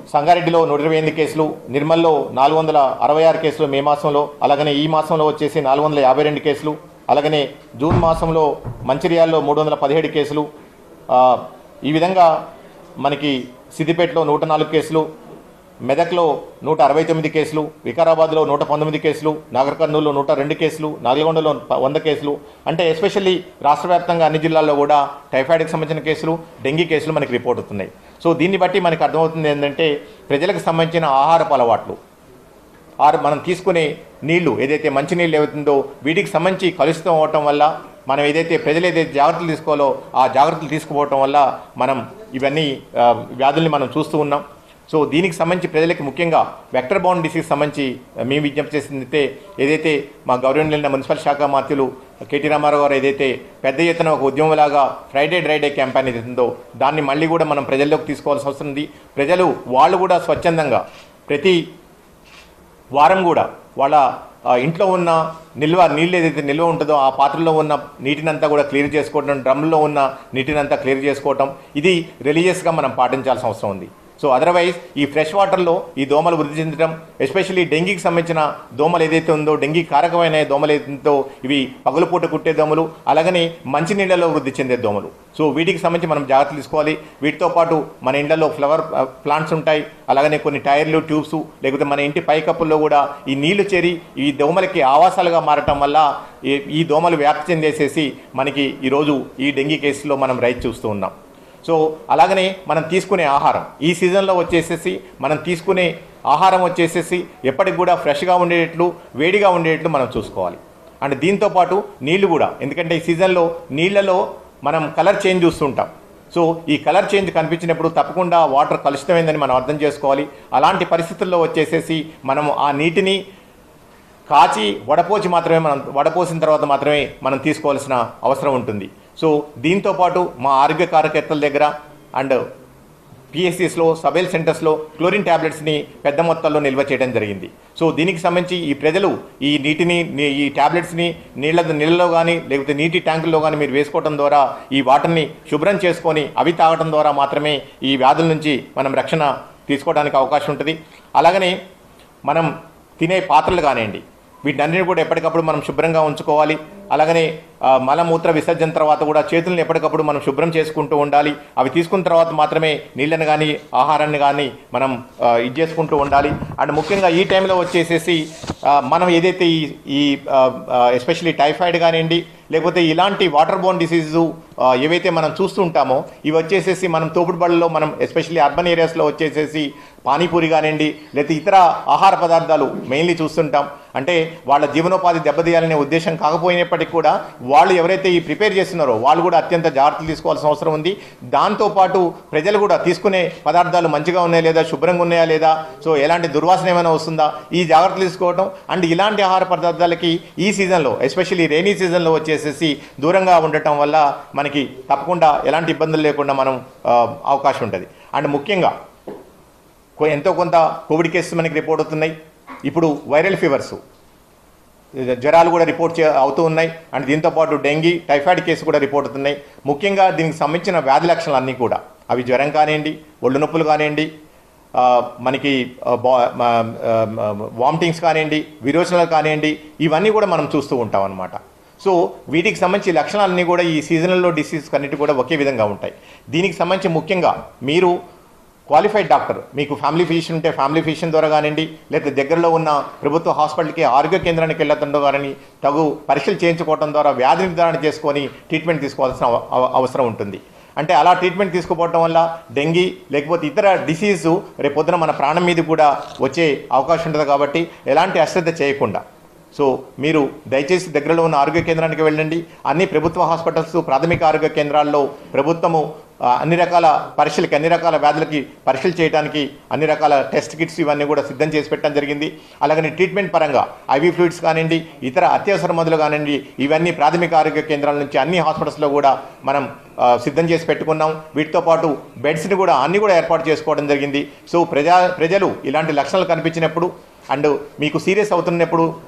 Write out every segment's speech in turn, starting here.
సంగారెడ్డిలో నూట ఇరవై ఎనిమిది కేసులు నిర్మల్లో నాలుగు వందల అరవై ఆరు కేసులు మే మాసంలో అలాగనే ఈ మాసంలో వచ్చేసి నాలుగు వందల యాభై రెండు కేసులు అలాగనే జూన్ మాసంలో మంచిర్యాలలో మూడు వందల పదిహేడు కేసులు ఆ, ఈ విధంగా మనకి సిద్దిపేటలో నూట నాలుగు కేసులు మెదక్లో నూట అరవై తొమ్మిది కేసులు వికారాబాద్లో నూట పంతొమ్మిది కేసులు నాగర్ కర్నూలులో నూట రెండు కేసులు నల్గొండలో ప- వంద కేసులు అంటే ఎస్పెషల్లీ రాష్ట్ర వ్యాప్తంగా అన్ని జిల్లాల్లో కూడా టైఫాయిడ్కి సంబంధించిన కేసులు డెంగీ కేసులు మనకి రిపోర్ట్ అవుతున్నాయి సో దీన్ని బట్టి మనకి అర్థమవుతుంది ఏంటంటే ప్రజలకు సంబంధించిన ఆహారపు అలవాట్లు ఆరు మనం తీసుకునే నీళ్లు ఏదైతే మంచి నీళ్ళు ఏవైతుందో వీటికి సంబంధించి కలుషితం అవటం వల్ల మనం ఏదైతే ప్రజలు ఏదైతే జాగ్రత్తలు తీసుకోవాలో ఆ జాగ్రత్తలు తీసుకుపోవటం వల్ల మనం ఇవన్నీ ఆ, వ్యాధుల్ని మనం చూస్తూ ఉన్నాం సో దీనికి సంబంధించి ప్రజలకి ముఖ్యంగా వెక్టర్ బౌండ్ డిసీజ్ సంబంధించి మేము విజ్ఞప్తి చేసిందైతే ఏదైతే మా గౌరవనీయులైన మున్సిపల్ శాఖ మంత్రులు కేటీ రామారావు గారు ఏదైతే పెద్ద ఎత్తున ఒక ఉద్యమంలాగా ఫ్రైడే డ్రైడే క్యాంపెయిన్ ఏదైతే ఉందో దాన్ని మళ్ళీ కూడా మనం ప్రజల్లోకి తీసుకోవాల్సిన అవసరం ఉంది ప్రజలు వాళ్ళు కూడా స్వచ్ఛందంగా ప్రతి వారం కూడా వాళ్ళ ఆ, ఇంట్లో ఉన్న నిల్వ నీళ్ళు ఏదైతే నిల్వ ఉంటుందో ఆ పాత్రలో ఉన్న నీటినంతా కూడా క్లియర్ చేసుకోవటం డ్రమ్లో ఉన్న నీటినంతా క్లియర్ చేసుకోవటం ఇది రిలీజియస్గా మనం పాటించాల్సిన అవసరం ఉంది సో అదర్వైజ్ ఈ ఫ్రెష్ వాటర్లో ఈ దోమలు వృద్ధి చెందడం ఎస్పెషల్లీ డెంగీకి సంబంధించిన దోమలు ఏదైతే ఉందో డెంగీ కారకమైన దోమలు ఏదైతే ఇవి పగులుపూట కుట్టే దోమలు అలాగనే మంచినీళ్ళలో వృద్ధి చెందే దోమలు సో వీటికి సంబంధించి మనం జాగ్రత్తలు తీసుకోవాలి వీటితో పాటు మన ఇండ్లలో ఫ్లవర్ ఆ, ప్లాంట్స్ ఉంటాయి అలాగనే కొన్ని టైర్లు ట్యూబ్స్ లేకపోతే మన ఇంటి పైకప్పుల్లో కూడా ఈ నీళ్లు చేరి ఈ దోమలకి ఆవాసాలుగా మారటం వల్ల ఈ- ఈ దోమలు వ్యాప్తి చెందేసేసి మనకి ఈరోజు ఈ డెంగీ కేసులో మనం రైట్ చూస్తూ ఉన్నాం సో అలాగనే మనం తీసుకునే ఆహారం ఈ సీజన్లో వచ్చేసేసి మనం తీసుకునే ఆహారం వచ్చేసేసి ఎప్పటికి కూడా ఫ్రెష్గా ఉండేటట్లు వేడిగా ఉండేటట్లు మనం చూసుకోవాలి అండ్ దీంతో పాటు నీళ్లు కూడా ఎందుకంటే ఈ సీజన్లో నీళ్లలో మనం కలర్ చేంజ్ చూస్తుంటాం సో ఈ కలర్ చేంజ్ కనిపించినప్పుడు తప్పకుండా వాటర్ కలుషితమైందని మనం అర్థం చేసుకోవాలి అలాంటి పరిస్థితుల్లో వచ్చేసేసి మనం ఆ నీటిని కాచి వడపోసి మాత్రమే మనం వడపోసిన తర్వాత మాత్రమే మనం తీసుకోవాల్సిన అవసరం ఉంటుంది సో దీంతో పాటు మా ఆరోగ్య కార్యకర్తల దగ్గర అండ్ పిఎస్సిస్లో సబైల్ సెంటర్స్లో క్లోరిన్ ట్యాబ్లెట్స్ని పెద్ద మొత్తంలో నిల్వ చేయడం జరిగింది సో దీనికి సంబంధించి ఈ ప్రజలు ఈ నీటిని నీ- ఈ ట్యాబ్లెట్స్ని నీళ్ళ నీళ్ళలో కానీ లేకపోతే నీటి ట్యాంకుల్లో కానీ మీరు వేసుకోవడం ద్వారా ఈ వాటర్ని శుభ్రం చేసుకొని అవి తాగడం ద్వారా మాత్రమే ఈ వ్యాధుల నుంచి మనం రక్షణ తీసుకోవడానికి అవకాశం ఉంటుంది అలాగనే మనం తినే పాత్రలు కానివ్వండి వీటన్నిటిని కూడా ఎప్పటికప్పుడు మనం శుభ్రంగా ఉంచుకోవాలి అలాగనే ఆ, మలమూత్ర విసర్జన తర్వాత కూడా చేతులను ఎప్పటికప్పుడు మనం శుభ్రం చేసుకుంటూ ఉండాలి అవి తీసుకున్న తర్వాత మాత్రమే నీళ్ళని కానీ ఆహారాన్ని కానీ మనం ఆ, ఇది చేసుకుంటూ ఉండాలి అండ్ ముఖ్యంగా ఈ టైంలో వచ్చేసేసి ఆ, మనం ఏదైతే ఈ ఈ ఎస్పెషల్లీ టైఫాయిడ్ కానివ్వండి లేకపోతే ఇలాంటి వాటర్ బోన్ డిసీజు ఏవైతే మనం చూస్తుంటామో ఇవి వచ్చేసేసి మనం తోపుడు బళ్ళలో మనం ఎస్పెషల్లీ అర్బన్ ఏరియాస్లో వచ్చేసేసి పానీపూరి కానివ్వండి లేకపోతే ఇతర ఆహార పదార్థాలు మెయిన్లీ చూస్తుంటాం అంటే వాళ్ళ జీవనోపాధి దెబ్బతీయాలనే ఉద్దేశం కాకపోయినప్పటికీ కూడా వాళ్ళు ఎవరైతే ఈ ప్రిపేర్ చేస్తున్నారో వాళ్ళు కూడా అత్యంత జాగ్రత్తలు తీసుకోవాల్సిన అవసరం ఉంది దాంతోపాటు ప్రజలు కూడా తీసుకునే పదార్థాలు మంచిగా ఉన్నాయా లేదా శుభ్రంగా ఉన్నాయా లేదా సో ఎలాంటి దుర్వాసన ఏమైనా వస్తుందా ఈ జాగ్రత్తలు తీసుకోవడం అండ్ ఇలాంటి ఆహార పదార్థాలకి ఈ సీజన్లో ఎస్పెషల్లీ రెయినీ సీజన్లో వచ్చేసేసి దూరంగా ఉండటం వల్ల మనకి తప్పకుండా ఎలాంటి ఇబ్బందులు లేకుండా మనం ఆ, అవకాశం ఉంటుంది అండ్ ముఖ్యంగా కొ- ఎంతో కొంత కోవిడ్ కేసెస్ మనకి రిపోర్ట్ అవుతున్నాయి ఇప్పుడు వైరల్ ఫీవర్స్ జ్వరాలు కూడా రిపోర్ట్ చే అవుతూ ఉన్నాయి అండ్ దీంతో పాటు డెంగీ టైఫాయిడ్ కేసు కూడా రిపోర్ట్ అవుతున్నాయి ముఖ్యంగా దీనికి సంబంధించిన వ్యాధి లక్షణాలు అన్నీ కూడా అవి జ్వరం కానివ్వండి ఒళ్ళు నొప్పులు కానివ్వండి ఆ, మనకి వామిటింగ్స్ కానివ్వండి విరోచనలు కానివ్వండి ఇవన్నీ కూడా మనం చూస్తూ ఉంటాం అనమాట సో వీటికి సంబంధించి లక్షణాలన్నీ కూడా ఈ సీజనల్లో డిసీజ్ అన్నిటి కూడా ఒకే విధంగా ఉంటాయి దీనికి సంబంధించి ముఖ్యంగా మీరు క్వాలిఫైడ్ డాక్టర్ మీకు ఫ్యామిలీ ఫిజిషియన్ ఉంటే ఫ్యామిలీ ఫిజిషియన్ ద్వారా కానివ్వండి లేదా దగ్గరలో ఉన్న ప్రభుత్వ హాస్పిటల్కి ఆరోగ్య కేంద్రానికి వెళ్ళటంలో కానీ తగు పరీక్షలు చేయించుకోవడం ద్వారా వ్యాధి నిర్ధారణ చేసుకొని ట్రీట్మెంట్ తీసుకోవాల్సిన అవ- అవ- అవసరం ఉంటుంది అంటే అలా ట్రీట్మెంట్ తీసుకోపోవడం వల్ల డెంగీ లేకపోతే ఇతర డిసీజు రేపొద్దున మన ప్రాణం మీద కూడా వచ్చే అవకాశం ఉంటుంది కాబట్టి ఎలాంటి అశ్రద్ధ చేయకుండా సో మీరు దయచేసి దగ్గరలో ఉన్న ఆరోగ్య కేంద్రానికి వెళ్ళండి అన్ని ప్రభుత్వ హాస్పిటల్స్ ప్రాథమిక ఆరోగ్య కేంద్రాల్లో ప్రభుత్వము ఆ, అన్ని రకాల పరీక్షలకి అన్ని రకాల వ్యాధులకి పరీక్షలు చేయడానికి అన్ని రకాల టెస్ట్ కిట్స్ ఇవన్నీ కూడా సిద్ధం చేసి పెట్టడం జరిగింది అలాగని ట్రీట్మెంట్ పరంగా ఐవీ ఫ్లూయిడ్స్ కానివ్వండి ఇతర అత్యవసర మందులు కానివ్వండి ఇవన్నీ ప్రాథమిక ఆరోగ్య కేంద్రాల నుంచి అన్ని హాస్పిటల్స్లో కూడా మనం ఆ, సిద్ధం చేసి పెట్టుకున్నాం వీటితో పాటు బెడ్స్ని కూడా అన్ని కూడా ఏర్పాటు చేసుకోవడం జరిగింది సో ప్రజా ప్రజలు ఇలాంటి లక్షణాలు కనిపించినప్పుడు అండ్ మీకు సీరియస్ అవుతున్నప్పుడు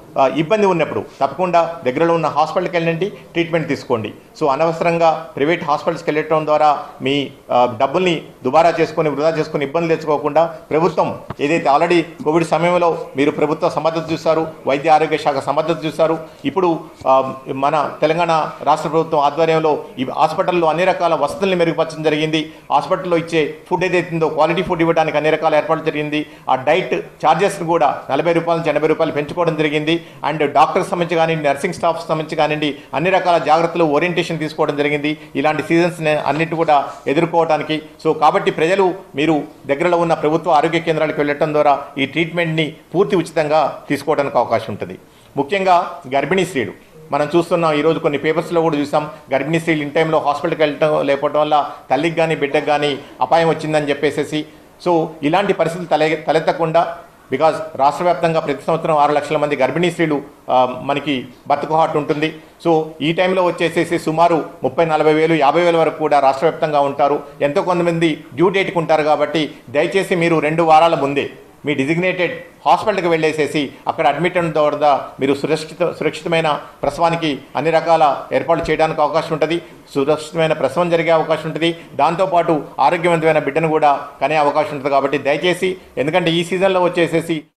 ఆ, ఇబ్బంది ఉన్నప్పుడు తప్పకుండా దగ్గరలో ఉన్న హాస్పిటల్కి వెళ్ళండి ట్రీట్మెంట్ తీసుకోండి సో అనవసరంగా ప్రైవేట్ హాస్పిటల్స్కి వెళ్ళటం ద్వారా మీ ఆ, డబ్బుల్ని దుబారా చేసుకొని వృధా చేసుకొని ఇబ్బందులు తెచ్చుకోకుండా ప్రభుత్వం ఏదైతే ఆల్రెడీ కోవిడ్ సమయంలో మీరు ప్రభుత్వ సమర్థత చూశారు వైద్య ఆరోగ్య శాఖ సమర్థత చూశారు ఇప్పుడు ఆ, మన తెలంగాణ రాష్ట్ర ప్రభుత్వం ఆధ్వర్యంలో ఈ హాస్పిటల్లో అన్ని రకాల వసతుల్ని మెరుగుపరచడం జరిగింది హాస్పిటల్లో ఇచ్చే ఫుడ్ ఏదైతుందో క్వాలిటీ ఫుడ్ ఇవ్వడానికి అన్ని రకాల ఏర్పాట్లు జరిగింది ఆ డైట్ ఛార్జెస్ కూడా నలభై రూపాయల నుంచి ఎనభై రూపాయలు పెంచుకోవడం జరిగింది అండ్ డాక్టర్స్ సంబంధించి కానీ నర్సింగ్ స్టాఫ్ సంబంధించి కానివ్వండి అన్ని రకాల జాగ్రత్తలు ఓరియంటేషన్ తీసుకోవడం జరిగింది ఇలాంటి సీజన్స్ అన్నిటి కూడా ఎదుర్కోవడానికి సో కాబట్టి ప్రజలు మీరు దగ్గరలో ఉన్న ప్రభుత్వ ఆరోగ్య కేంద్రాలకు వెళ్ళటం ద్వారా ఈ ట్రీట్మెంట్ని పూర్తి ఉచితంగా తీసుకోవడానికి అవకాశం ఉంటుంది ముఖ్యంగా గర్భిణీ స్త్రీలు మనం చూస్తున్నాం ఈరోజు కొన్ని పేపర్స్లో కూడా చూసాం గర్భిణీ స్త్రీలు ఇన్ టైంలో హాస్పిటల్కి వెళ్ళటం లేకపోవడం వల్ల తల్లికి కానీ బిడ్డకు కానీ అపాయం వచ్చిందని చెప్పేసి సో ఇలాంటి పరిస్థితులు తలె తలెత్తకుండా బికాజ్ రాష్ట్ర వ్యాప్తంగా ప్రతి సంవత్సరం ఆరు లక్షల మంది గర్భిణీ స్త్రీలు ఆ, మనకి బతుకుహాట్ ఉంటుంది సో ఈ టైంలో వచ్చేసేసి సుమారు ముప్పై నలభై వేలు యాభై వేల వరకు కూడా రాష్ట్ర వ్యాప్తంగా ఉంటారు ఎంతో కొంతమంది డ్యూ డేట్కి ఉంటారు కాబట్టి దయచేసి మీరు రెండు వారాల ముందే మీ డిజిగ్నేటెడ్ హాస్పిటల్కి వెళ్ళేసేసి అక్కడ అడ్మిట్ అయిన తర్వాత మీరు సురక్షిత సురక్షితమైన ప్రసవానికి అన్ని రకాల ఏర్పాట్లు చేయడానికి అవకాశం ఉంటుంది సురక్షితమైన ప్రసవం జరిగే అవకాశం ఉంటుంది దాంతోపాటు ఆరోగ్యవంతమైన బిడ్డను కూడా కనే అవకాశం ఉంటుంది కాబట్టి దయచేసి ఎందుకంటే ఈ సీజన్లో వచ్చేసేసి